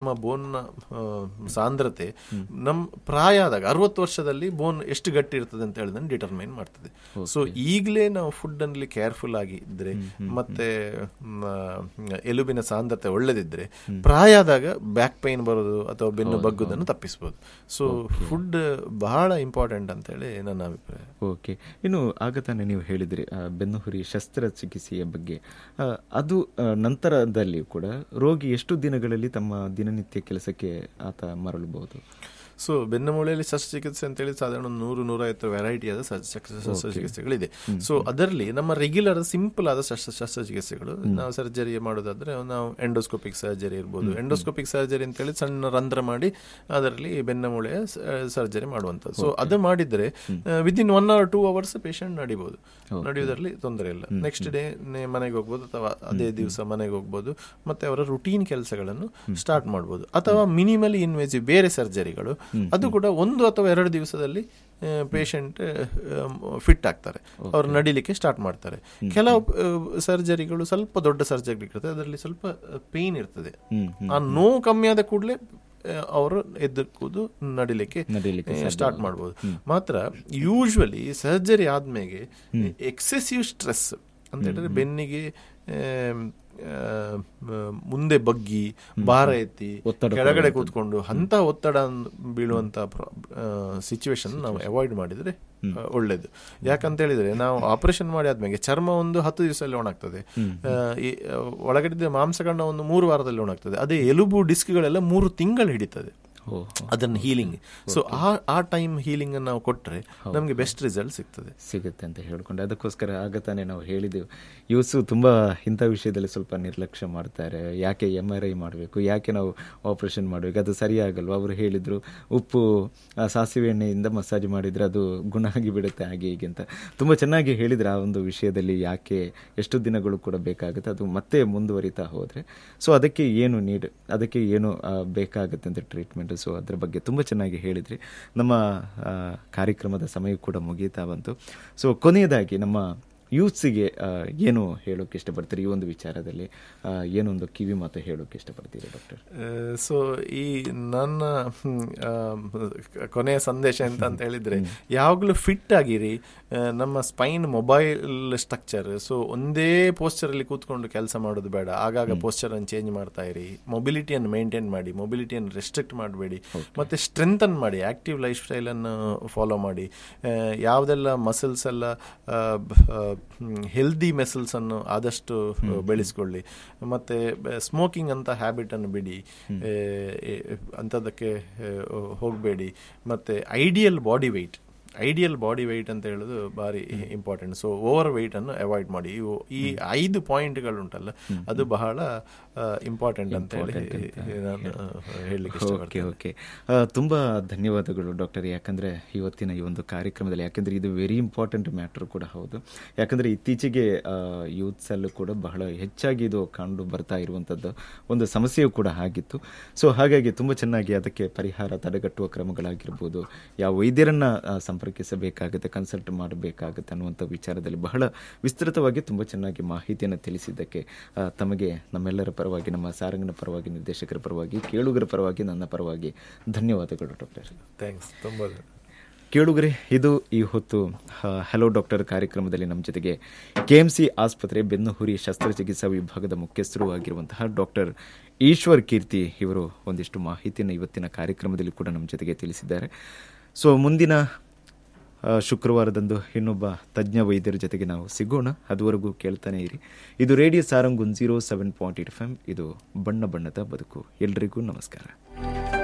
ನಮ್ಮ ಬೋನ್ನ ಸಾಂದ್ರತೆ ನಮ್ ಪ್ರಾಯ ಆದಾಗ ಅರವತ್ತು ವರ್ಷದಲ್ಲಿ ಬೋನ್ ಎಷ್ಟು ಗಟ್ಟಿ ಇರ್ತದೆ ಅಂತ ಹೇಳಿದ್ರೆ ಡಿಟರ್ಮೈನ್ ಮಾಡ್ತದೆ ಸೊ ಈಗಲೇ ನಾವು ಫುಡ್ ಅಲ್ಲಿ ಕೇರ್ಫುಲ್ ಆಗಿ ಇದ್ರೆ ಮತ್ತೆ ಮ್, ಎಲುಬಿನ ಸಾಂದ್ರತೆ ಒಳ್ಳೆದಿದ್ರೆ ಪ್ರಾಯ ಆದಾಗ ಬ್ಯಾಕ್ ಪೈನ್ ಬರೋದು ಅಥವಾ ಬೆನ್ನು ಬಗ್ಗುದನ್ನು ತಪ್ಪಿಸಬಹುದು ಸೊ ಫುಡ್ ಬಹಳ ಇಂಪಾರ್ಟೆಂಟ್ ಅಂತ ಹೇಳಿ ನನ್ನ ಅಭಿಪ್ರಾಯ ಓಕೆ ಇನ್ನು ಆಗ ತಾನೇ ನೀವು ಹೇಳಿದ್ರಿ ಆ, ಬೆನ್ನುಹುರಿ ಶಸ್ತ್ರಚಿಕಿತ್ಸೆಯ ಬಗ್ಗೆ ಆ, ಅದು ಆ, ನಂತರದಲ್ಲಿ ಕೂಡ ರೋಗಿ ಎಷ್ಟು ದಿನಗಳಲ್ಲಿ ತಮ್ಮ ದಿನನಿತ್ಯ ಕೆಲಸಕ್ಕೆ ಆತ ಮರಳಬಹುದು ಸೊ ಬೆನ್ನ ಮೂಳೆಯಲ್ಲಿ ಶಸ್ತ್ರಚಿಕಿತ್ಸೆ ಅಂತೇಳಿ ಸಾಧಾರಣ ಒಂದು ನೂರು ನೂರೈವತ್ತು ವೆರೈಟಿ ಆದ ಶಸ್ತ್ರ- ಶಸ್ತ್ರಚಿಕಿತ್ಸೆಗಳಿದೆ ಸೊ ಅದರಲ್ಲಿ ನಮ್ಮ ರೆಗ್ಯುಲರ್ ಸಿಂಪಲ್ ಆದ ಶಸ್ತ್ರ ಶಸ್ತ್ರಚಿಕಿತ್ಸೆಗಳು ನಾವು ಸರ್ಜರಿ ಮಾಡೋದಾದ್ರೆ ನಾವು ಎಂಡೋಸ್ಕೋಪಿಕ್ ಸರ್ಜರಿ ಇರ್ಬೋದು ಎಂಡೋಸ್ಕೋಪಿಕ್ ಸರ್ಜರಿ ಅಂತೇಳಿ ಸಣ್ಣ ರಂಧ್ರ ಮಾಡಿ ಅದರಲ್ಲಿ ಬೆನ್ನ ಮೂಳೆಯ ಸರ್ಜರಿ ಮಾಡುವಂಥದ್ದು ಸೊ ಅದು ಮಾಡಿದ್ರೆ within one hour two hours patient ನಡಿಬಹುದು ನಡೆಯುವುದರಲ್ಲಿ ತೊಂದರೆ ಇಲ್ಲ ನೆಕ್ಸ್ಟ್ ಡೇ ಮನೆಗೆ ಹೋಗ್ಬೋದು ಅಥವಾ ಅದೇ ದಿವಸ ಮನೆಗೆ ಹೋಗ್ಬೋದು ಮತ್ತೆ ಅವರ ರುಟೀನ್ ಕೆಲಸಗಳನ್ನು ಸ್ಟಾರ್ಟ್ ಮಾಡ್ಬೋದು ಅಥವಾ ಮಿನಿಮಲಿ ಇನ್ವೇಸಿವ್ ಬೇರೆ ಸರ್ಜರಿಗಳು ಅದು ಕೂಡ ಒಂದು ಅಥವಾ ಎರಡು ದಿವಸದಲ್ಲಿ ಪೇಷಂಟ್ ಫಿಟ್ ಆಗ್ತಾರೆ ಅವರು ನಡಿಲಿಕ್ಕೆ ಸ್ಟಾರ್ಟ್ ಮಾಡ್ತಾರೆ ಕೆಲವು ಸರ್ಜರಿಗಳು ಸ್ವಲ್ಪ ದೊಡ್ಡ ಸರ್ಜರಿ ಇರ್ತದೆ ಅದರಲ್ಲಿ ಸ್ವಲ್ಪ ಪೇನ್ ಇರ್ತದೆ ಆ ನೋವು ಕಮ್ಮಿ ಆದ ಕೂಡಲೇ ಅವರು ಎದ್ದಕ್ಕೂದು ನಡಿಲಿಕ್ಕೆ ನಡಿಲಿಕ್ಕೆ ಸ್ಟಾರ್ಟ್ ಮಾಡ್ಬೋದು ಮಾತ್ರ ಯೂಶ್ವಲಿ ಸರ್ಜರಿ ಆದ್ಮೇಲೆ ಎಕ್ಸೆಸಿವ್ ಸ್ಟ್ರೆಸ್ ಅಂತ ಹೇಳಿದ್ರೆ ಬೆನ್ನಿಗೆ ಆಮ್, ಆ, ಮ- ಮುಂದೆ ಬಗ್ಗಿ ಭಾರ ಎತ್ತಿ ಒತ್ತಡ ಕೆಳಗಡೆ ಕೂತ್ಕೊಂಡು ಅಂತ ಒತ್ತಡ ಬೀಳುವಂತ ಸಿಚುವೇಶನ್ ನಾವು ಅವಾಯ್ಡ್ ಮಾಡಿದ್ರೆ ಆ, ಒಳ್ಳೇದು ಯಾಕಂತ ಹೇಳಿದ್ರೆ ನಾವು ಆಪರೇಷನ್ ಮಾಡಿ ಆದ್ಮೇಲೆ ಚರ್ಮ ಒಂದು ಹತ್ತು ದಿವಸದಲ್ಲಿ ಒಣಗ್ತದೆ ಆ, ಈ ಆ, ಒಳಗಡೆ ಮಾಂಸಖಂಡ ಒಂದು ಮೂರು ವಾರದಲ್ಲಿ ಒಣಗ್ತದೆ ಅದೇ ಎಲುಬು ಡಿಸ್ಕ್ಗಳೆಲ್ಲ ಮೂರು ತಿಂಗಳು ಹಿಡಿತದೆ ಓ ಅದನ್ನ ಹೀಲಿಂಗ್ ಸೊ ಆ ಆ ಟೈಮ್ ಹೀಲಿಂಗ್ ಅನ್ನು ನಾವು ಕೊಟ್ರೆ ನಮಗೆ ಬೆಸ್ಟ್ ರಿಸಲ್ಟ್ ಸಿಗ್ತದೆ ಸಿಗುತ್ತೆ ಅಂತ ಹೇಳ್ಕೊಂಡೆ ಅದಕ್ಕೋಸ್ಕರ ಆಗ ತಾನೇ ನಾವು ಹೇಳಿದೆವು ಯೂಸು ತುಂಬ ಇಂಥ ವಿಷಯದಲ್ಲಿ ಸ್ವಲ್ಪ ನಿರ್ಲಕ್ಷ್ಯ ಮಾಡ್ತಾರೆ ಯಾಕೆ ಎಮ್ ಆರ್ ಐ ಮಾಡಬೇಕು ಯಾಕೆ ನಾವು ಆಪರೇಷನ್ ಮಾಡಬೇಕು ಅದು ಸರಿಯಾಗಲ್ವ ಅವರು ಹೇಳಿದರು ಉಪ್ಪು ಆ, ಸಾಸಿವೆ ಎಣ್ಣೆಯಿಂದ ಮಸಾಜ್ ಮಾಡಿದರೆ ಅದು ಗುಣ ಆಗಿ ಬಿಡುತ್ತೆ ಹಾಗೆ ಹೀಗೆ ಅಂತ ತುಂಬ ಚೆನ್ನಾಗಿ ಹೇಳಿದ್ರು ಆ ಒಂದು ವಿಷಯದಲ್ಲಿ ಯಾಕೆ ಎಷ್ಟು ದಿನಗಳು ಕೂಡ ಬೇಕಾಗುತ್ತೆ ಅದು ಮತ್ತೆ ಮುಂದುವರಿತಾ ಹೋದರೆ ಸೊ ಅದಕ್ಕೆ ಏನು ನೀಡ್ ಅದಕ್ಕೆ ಏನು ಆ, ಬೇಕಾಗುತ್ತೆ ಅಂತ ಟ್ರೀಟ್ಮೆಂಟ್ ಸೊ ಅದ್ರ ಬಗ್ಗೆ ತುಂಬ ಚೆನ್ನಾಗಿ ಹೇಳಿದ್ರಿ ನಮ್ಮ ಆ, ಕಾರ್ಯಕ್ರಮದ ಸಮಯ ಕೂಡ ಮುಗೀತಾ ಬಂತು ಸೊ ಕೊನೆಯದಾಗಿ ನಮ್ಮ ಯೂತ್ಸಿಗೆ ಏನು ಹೇಳೋಕೆ ಇಷ್ಟಪಡ್ತೀರಿ ಈ ಒಂದು ವಿಚಾರದಲ್ಲಿ ಆ, ಏನೊಂದು ಕಿವಿ ಮಾತು ಹೇಳೋಕೆ ಇಷ್ಟಪಡ್ತೀರಿ ಡಾಕ್ಟರ್ ಸೊ ಈ ನನ್ನ ಹ್ಮ್, ಆ, ಕೊನೆಯ ಸಂದೇಶ ಎಂತ ಅಂತ ಹೇಳಿದ್ರೆ ಯಾವಾಗಲೂ ಫಿಟ್ ಆಗಿರಿ ಆ, ನಮ್ಮ ಸ್ಪೈನ್ ಮೊಬೈಲ್ ಸ್ಟ್ರಕ್ಚರ್ ಸೊ ಒಂದೇ ಪೋಸ್ಚರ್ ಅಲ್ಲಿ ಕೂತ್ಕೊಂಡು ಕೆಲಸ ಮಾಡೋದು ಬೇಡ ಆಗಾಗ ಪೋಸ್ಚರ್ ಅನ್ನು ಚೇಂಜ್ ಮಾಡ್ತಾ ಇರಿ ಮೊಬಿಲಿಟಿಯನ್ನು ಮೇಂಟೈನ್ ಮಾಡಿ ಮೊಬಿಲಿಟಿಯನ್ನು ರೆಸ್ಟ್ರಿಕ್ಟ್ ಮಾಡಬೇಡಿ ಮತ್ತೆ ಸ್ಟ್ರೆಂಥನ್ ಮಾಡಿ ಆಕ್ಟಿವ್ ಲೈಫ್ ಸ್ಟೈಲ್ ಅನ್ನು ಫಾಲೋ ಮಾಡಿ ಆ, ಯಾವುದೆಲ್ಲ ಮಸಲ್ಸ್ ಎಲ್ಲ ಹೆಲ್ದಿ ಮೆಸಲ್ಸ್ ಅನ್ನು ಆದಷ್ಟು ಬೆಳೆಸ್ಕೊಳ್ಳಿ ಮತ್ತೆ ಸ್ಮೋಕಿಂಗ್ ಅಂತ ಹ್ಯಾಬಿಟ್ ಅನ್ನು ಬಿಡಿ ಆ, ಎ- ಅಂಥದ್ದಕ್ಕೆ ಹೋಗಬೇಡಿ ಮತ್ತೆ ideal body weight ideal body weight ಅಂತ ಹೇಳೋದು ಭಾರಿ ಇಂಪಾರ್ಟೆಂಟ್ ಸೊ ಓವರ್ ವೆಯ್ಟ್ ಅನ್ನು ಅವಾಯ್ಡ್ ಮಾಡಿ ಇವು ಈ ಐದು ಪಾಯಿಂಟ್ಗಳು ಉಂಟಲ್ಲ ಅದು ಬಹಳ ಇಂಪಾರ್ಟೆಂಟ್ ಅಂತ ಹೇಳಿ ನಾನು ಹೇಳಲಿಕ್ಕೆ ಓಕೆ ಇಷ್ಟಪಡ್ತೇನೆ ಓಕೆ ತುಂಬ ಧನ್ಯವಾದಗಳು ಡಾಕ್ಟರ್ ಯಾಕಂದರೆ ಇವತ್ತಿನ ಈ ಒಂದು ಕಾರ್ಯಕ್ರಮದಲ್ಲಿ ಯಾಕಂದರೆ ಇದು ವೆರಿ ಇಂಪಾರ್ಟೆಂಟ್ ಮ್ಯಾಟ್ರ್ ಕೂಡ ಹೌದು ಯಾಕಂದರೆ ಇತ್ತೀಚೆಗೆ ಯೂತ್ಸಲ್ಲೂ ಕೂಡ ಬಹಳ ಹೆಚ್ಚಾಗಿ ಇದು ಕಂಡು ಬರ್ತಾ ಇರುವಂಥದ್ದು ಒಂದು ಸಮಸ್ಯೆಯೂ ಕೂಡ ಆಗಿತ್ತು ಸೊ ಹಾಗಾಗಿ ತುಂಬ ಚೆನ್ನಾಗಿ ಅದಕ್ಕೆ ಪರಿಹಾರ ತಡೆಗಟ್ಟುವ ಕ್ರಮಗಳಾಗಿರ್ಬೋದು ಯಾವ ವೈದ್ಯರನ್ನ ಆ, ಸಂಪರ್ಕಿಸಬೇಕಾಗುತ್ತೆ ಕನ್ಸಲ್ಟ್ ಮಾಡಬೇಕಾಗುತ್ತೆ ಅನ್ನುವಂಥ ವಿಚಾರದಲ್ಲಿ ಬಹಳ ವಿಸ್ತೃತವಾಗಿ ತುಂಬ ಚೆನ್ನಾಗಿ ಮಾಹಿತಿಯನ್ನು ತಿಳಿಸಿದ್ದಕ್ಕೆ ಆ, ತಮಗೆ ನಮ್ಮೆಲ್ಲರ ಪರವಾಗಿ ನಮ್ಮ ಸಾರಂಗನ ಪರವಾಗಿ ನಿರ್ದೇಶಕರ ಪರವಾಗಿ ಕೇಳುಗರ ಪರವಾಗಿ ನನ್ನ ಪರವಾಗಿ ಧನ್ಯವಾದಗಳು ಡಾಕ್ಟರ್ ಥ್ಯಾಂಕ್ಸ್ ತುಂಬ ಕೇಳುಗರೆ ಇದು ಈ ಹೊತ್ತು ಹಲೋ ಡಾಕ್ಟರ್ ಕಾರ್ಯಕ್ರಮದಲ್ಲಿ ನಮ್ಮ ಜೊತೆಗೆ ಕೆಎಂಸಿ ಆಸ್ಪತ್ರೆ ಬೆನ್ನುಹುರಿ ಶಸ್ತ್ರಚಿಕಿತ್ಸಾ ವಿಭಾಗದ ಮುಖ್ಯಸ್ಥರು ಆಗಿರುವಂತಹ ಡಾಕ್ಟರ್ ಈಶ್ವರ್ ಕೀರ್ತಿ ಇವರು ಒಂದಿಷ್ಟು ಮಾಹಿತಿಯನ್ನು ಇವತ್ತಿನ ಕಾರ್ಯಕ್ರಮದಲ್ಲಿ ಕೂಡ ನಮ್ಮ ಜೊತೆಗೆ ತಿಳಿಸಿದ್ದಾರೆ ಸೊ ಮುಂದಿನ ಆ, ಶುಕ್ರವಾರದಂದು ಇನ್ನೊಬ್ಬ ತಜ್ಞ ವೈದ್ಯರ ಜೊತೆಗೆ ನಾವು ಸಿಗೋಣ ಅದುವರೆಗೂ ಕೇಳ್ತಾನೆ ಇರಿ ಇದು radio Sarang one zero seven point eight F M ಇದು ಬಣ್ಣ ಬಣ್ಣದ ಬದುಕು ಎಲ್ರಿಗೂ ನಮಸ್ಕಾರ